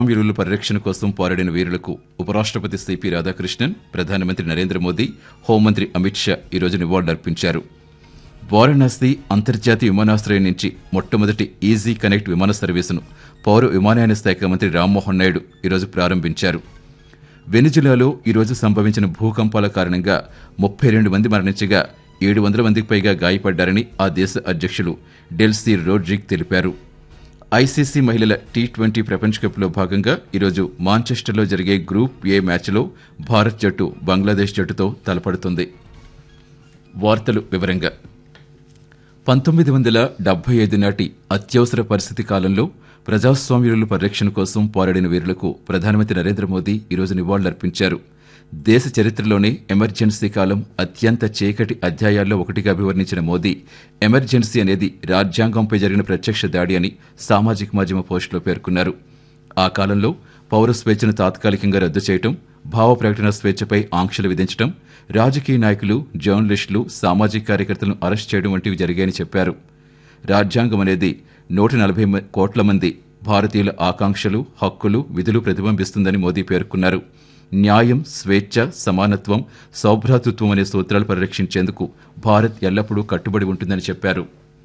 వీరుల పరిరక్షణ కోసం పోరాడిన వీరులకు ఉపరాష్ట్రపతి సిపి రాధాకృష్ణన్ ప్రధానమంత్రి నరేంద్ర మోదీ హోంమంత్రి అమిత్ షా ఈరోజు నివాళులర్పించారు వారణాసి అంతర్జాతీయ విమానాశ్రయం నుంచి మొట్టమొదటి ఈజీ కనెక్ట్ విమాన సర్వీసును పౌర విమానయాన శాఖ మంత్రి రామ్మోహన్ నాయుడు ఈరోజు ప్రారంభించారు వెనిజులాలో ఈరోజు సంభవించిన భూకంపాల కారణంగా ముప్పై రెండు మంది మరణించగా ఏడు వందల మందికి పైగా గాయపడ్డారని ఆ దేశ అధ్యక్షులు డెల్సీ రోడ్రిక్ తెలిపారు ఐసీసీ మహిళల టీ ట్వంటీ ప్రపంచ కప్లో భాగంగా ఈరోజు మాంచెస్టర్లో జరిగే గ్రూప్ ఏ మ్యాచ్లో భారత్ జట్టు బంగ్లాదేశ్ జట్టుతో తలపడుతుంది వార్తలు వివరంగా పంతొమ్మిది వందల డెబ్బై ఐదు నాటి అత్యవసర పరిస్థితి కాలంలో ప్రజాస్వామ్యుల పరిరక్షణ కోసం పోరాడిన వీరులకు ప్రధానమంత్రి నరేంద్ర మోదీ ఈరోజు నివాళులర్పించారు దేశ చరిత్రలోనే ఎమర్జెన్సీ కాలం అత్యంత చీకటి అధ్యాయాల్లో ఒకటిగా అభివర్ణించిన మోదీ ఎమర్జెన్సీ అనేది రాజ్యాంగంపై జరిగిన ప్రత్యక్ష దాడి అని సామాజిక మాధ్యమ పోస్టులో పేర్కొన్నారు ఆ కాలంలో పౌర స్వేచ్ఛను తాత్కాలికంగా రద్దు చేయటం భావ ప్రకటన స్వేచ్ఛపై ఆంక్షలు విధించడం రాజకీయ నాయకులు జర్నలిస్టులు సామాజిక కార్యకర్తలను అరెస్ట్ చేయడం వంటివి జరిగాయని చెప్పారు రాజ్యాంగం అనేది నూట నలభై మ- కోట్ల మంది భారతీయుల ఆకాంక్షలు హక్కులు విధులు ప్రతిబింబిస్తుందని మోదీ పేర్కొన్నారు న్యాయం స్వేచ్ఛ సమానత్వం సౌభ్రాతృత్వం అనే సూత్రాలు పరిరక్షించేందుకు భారత్ ఎల్లప్పుడూ కట్టుబడి ఉంటుందని చెప్పారు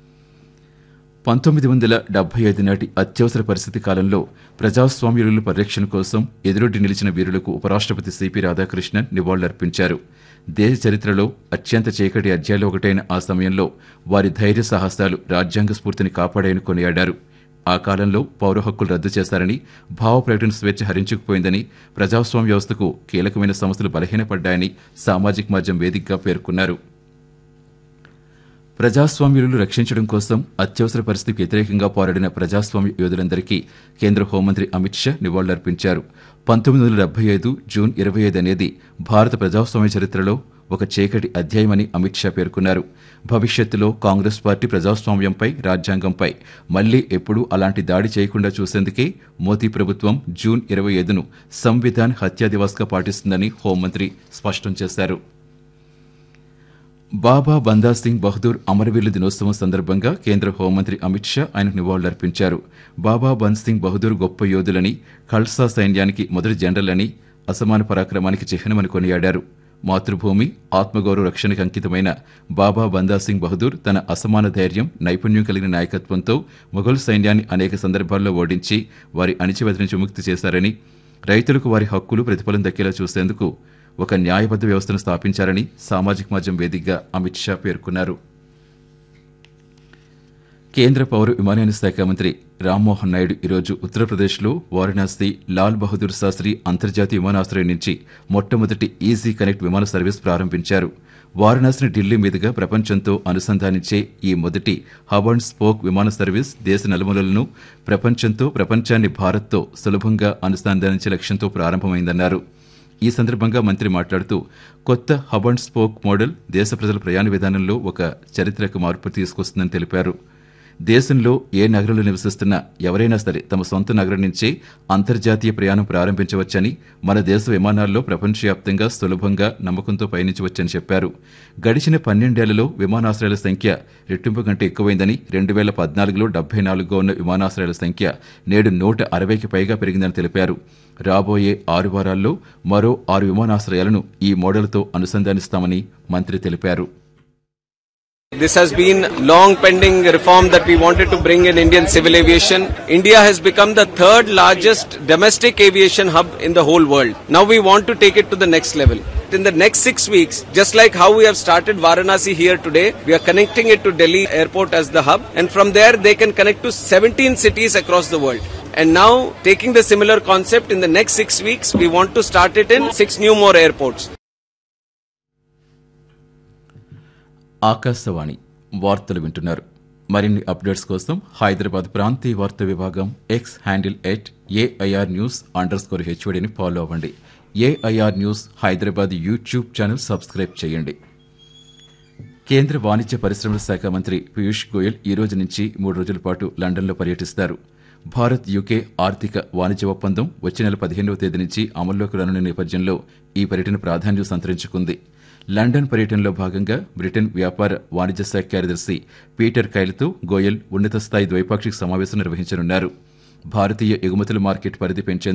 పంతొమ్మిది వందల డెబ్బై ఐదు నాటి అత్యవసర పరిస్థితి కాలంలో ప్రజాస్వామ్యుల పరిరక్షణ కోసం ఎదురొడ్డి నిలిచిన వీరులకు ఉపరాష్ట్రపతి సిపి రాధాకృష్ణన్ నివాళులర్పించారు దేశ చరిత్రలో అత్యంత చీకటి అధ్యాయంలో ఒకటైన ఆ సమయంలో వారి ధైర్య సాహసాలు రాజ్యాంగ స్ఫూర్తిని కాపాడాయని కొనియాడారు ఆ కాలంలో పౌర హక్కులు రద్దు చేశారని భావ ప్రకటన స్వేచ్ఛ హరించుకుపోయిందని ప్రజాస్వామ్య వ్యవస్థకు కీలకమైన సంస్థలు బలహీనపడ్డాయని సామాజిక మాధ్యమం వేదికగా పేర్కొన్నారు ప్రజాస్వామ్యులను రక్షించడం కోసం అత్యవసర పరిస్థితికి వ్యతిరేకంగా పోరాడిన ప్రజాస్వామ్య యోధులందరికీ కేంద్ర హోంమంత్రి అమిత్ షా నివాళులర్పించారు పంతొమ్మిది వందల డెబ్బై ఐదు జూన్ ఇరవై ఐదు అనేది భారత ప్రజాస్వామ్య చరిత్రలో ఒక చీకటి అధ్యాయమని అమిత్ షా పేర్కొన్నారు భవిష్యత్తులో కాంగ్రెస్ పార్టీ ప్రజాస్వామ్యంపై రాజ్యాంగంపై మళ్లీ ఎప్పుడూ అలాంటి దాడి చేయకుండా చూసేందుకే మోదీ ప్రభుత్వం జూన్ ఇరవై ఐదును సంవిధాన్ హత్యా దివాస్గా పాటిస్తుందని హోంమంత్రి స్పష్టం చేశారు బాబా బందా సింగ్ బహదూర్ అమరవీరుల దినోత్సవం సందర్భంగా కేంద్ర హోంమంత్రి అమిత్ షా ఆయనకు నివాళులర్పించారు బాబా బంద్ సింగ్ బహదూర్ గొప్ప యోధులని ఖల్సా సైన్యానికి మొదటి జనరల్ అని అసమాన పరాక్రమానికి చిహ్నమని కొనియాడారు మాతృభూమి ఆత్మగౌరవ రక్షణకు అంకితమైన బాబా బందా సింగ్ బహదూర్ తన అసమాన ధైర్యం నైపుణ్యం కలిగిన నాయకత్వంతో మొఘల్ సైన్యాన్ని అనేక సందర్భాల్లో ఓడించి వారి అణిచివేత నుంచి విముక్తి చేశారని రైతులకు వారి హక్కులు ప్రతిఫలం దక్కేలా చూసేందుకు ఒక న్యాయబద్ధ వ్యవస్థను స్థాపించారని సామాజిక మాధ్యమం వేదికగా అమిత్ షా పేర్కొన్నారు కేంద్ర పౌర విమానయాన శాఖ మంత్రి రామ్మోహన్ నాయుడు ఈరోజు ఉత్తరప్రదేశ్లో వారణాసి లాల్ బహదూర్ శాస్త్రి అంతర్జాతీయ విమానాశ్రయం నుంచి మొట్టమొదటి ఈజీ కనెక్ట్ విమాన సర్వీస్ ప్రారంభించారు వారణాసిని ఢిల్లీ మీదుగా ప్రపంచంతో అనుసంధానించే ఈ మొదటి హబ్ అండ్ స్పోక్ విమాన సర్వీస్ దేశ నలుమూలలను ప్రపంచంతో ప్రపంచాన్ని భారత్తో సులభంగా అనుసంధానించే లక్ష్యంతో ప్రారంభమైందన్నారు ఈ సందర్భంగా మంత్రి మాట్లాడుతూ కొత్త హబ్ అండ్ స్పోక్ మోడల్ దేశ ప్రజల ప్రయాణ విధానంలో ఒక చారిత్రక మార్పు తీసుకొస్తుందని తెలిపారు దేశంలో ఏ నగరంలో నివసిస్తున్నా ఎవరైనా సరే తమ సొంత నగరం నుంచే అంతర్జాతీయ ప్రయాణం ప్రారంభించవచ్చని మన దేశ విమానాల్లో ప్రపంచవ్యాప్తంగా సులభంగా నమ్మకంతో పయనించవచ్చని చెప్పారు గడిచిన పన్నెండేళ్లలో విమానాశ్రయాల సంఖ్య రెట్టింపు కంటే ఎక్కువైందని రెండు వేల పద్నాలుగులో డెబ్బై నాలుగుగా ఉన్న విమానాశ్రయాల సంఖ్య నేడు నూట అరవైకి పైగా పెరిగిందని తెలిపారు రాబోయే ఆరు వారాల్లో మరో ఆరు విమానాశ్రయాలను ఈ మోడల్తో అనుసంధానిస్తామని మంత్రి తెలిపారు This has been long pending reform that we wanted to bring in Indian civil aviation. India has become the third largest domestic aviation hub in the whole world. Now we want to take it to the next level. In the next six weeks, just like how we have started Varanasi here today, we are connecting it to Delhi airport as the hub and from there they can connect to 17 cities across the world. And now taking the similar concept in the next six weeks, we want to start it in six new more airports. Akashvani వార్తలు వింటున్నారు మరిన్ని updates కోసం హైదరాబాద్ ప్రాంతీయ వార్తా విభాగం X handle at AIR news under score హెచ్ఓడిని follow అవ్వండి AIR news Hyderabad YouTube channel subscribe చేయండి కేంద్ర వాణిజ్య పరిశ్రమల శాఖ మంత్రి పీయూష్ గోయల్ ఈ రోజు నుంచి మూడు రోజుల పాటు లండన్లో పర్యటిస్తారు భారత్ యూకే ఆర్థిక వాణిజ్య ఒప్పందం వచ్చే నెల పదిహేనవ తేదీ నుంచి అమల్లోకి రానున్న నేపథ్యంలో ఈ పర్యటన ప్రాధాన్యం సంతరించుకుంది లండన్ పర్యటనలో భాగంగా బ్రిటన్ వ్యాపార వాణిజ్య శాఖ కార్యదర్శి పీటర్ కైల్తో గోయల్ ఉన్నత స్థాయి ద్వైపాక్షిక సమావేశం నిర్వహించనున్నారు భారతీయ ఎగుమతుల మార్కెట్ పరిధి పెంచేందుకు